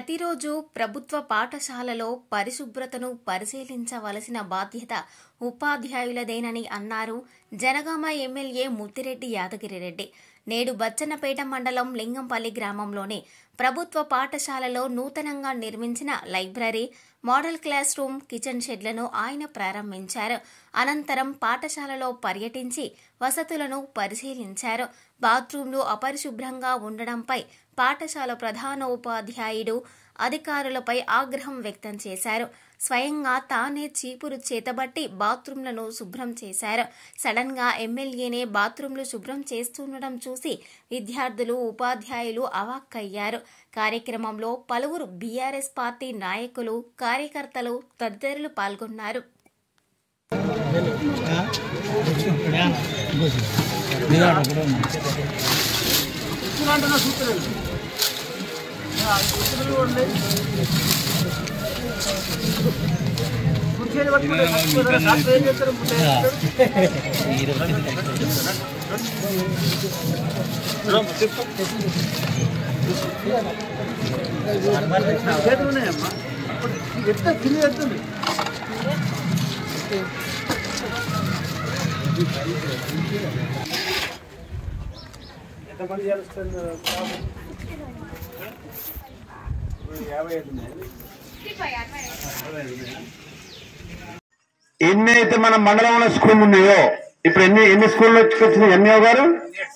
ప్రతిరోజు ప్రభుత్వ పాఠశాలలో పరిశుభ్రతను పరిశీలించవలసిన బాధ్యత ఉపాధ్యాయులదేనని అన్నారు జనగామ ఎమ్మెల్యే ముత్తిరెడ్డి యాదగిరిరెడ్డి నేడు బచ్చన్నపేట మండలం లింగంపల్లి గ్రామంలోని ప్రభుత్వ పాఠశాలలో నూతనంగా నిర్మించిన library model class room kitchen షెడ్లను ఆయన ప్రారంభించారు అనంతరం పాఠశాలలో పర్యటించి వసతులను పరిశీలించారు బాత్రూంలు అపరిశుభ్రంగా ఉండడంపై పాఠశాల ప్రధానోపాధ్యాయుడు అధికారులపై ఆగ్రహం వ్యక్తం చేశారు స్వయంగా తానే చీపురు చేతబట్టి బాత్రూంలను శుభ్రం చేశారు సడన్ గా ఎమ్మెల్యేనే బాత్రూంలు శుభ్రం చేస్తుండడం చూసి విద్యార్థులు ఉపాధ్యాయులు అవాక్కయ్యారు కార్యక్రమంలో పలువురు బీఆర్ఎస్ పార్టీ నాయకులు కార్యకర్తలు తదితరులు పాల్గొన్నారు ఎట్లా కింద ఎత్తుంది ఎంతమంది చేస్తుంది యాభై ఐదు ఉన్నాయి ఎన్ని అయితే మన మండలంలో స్కూల్ ఉన్నాయో ఇప్పుడు ఎన్ని ఎన్ని స్కూల్ వచ్చినాయి ఎంఏ గారు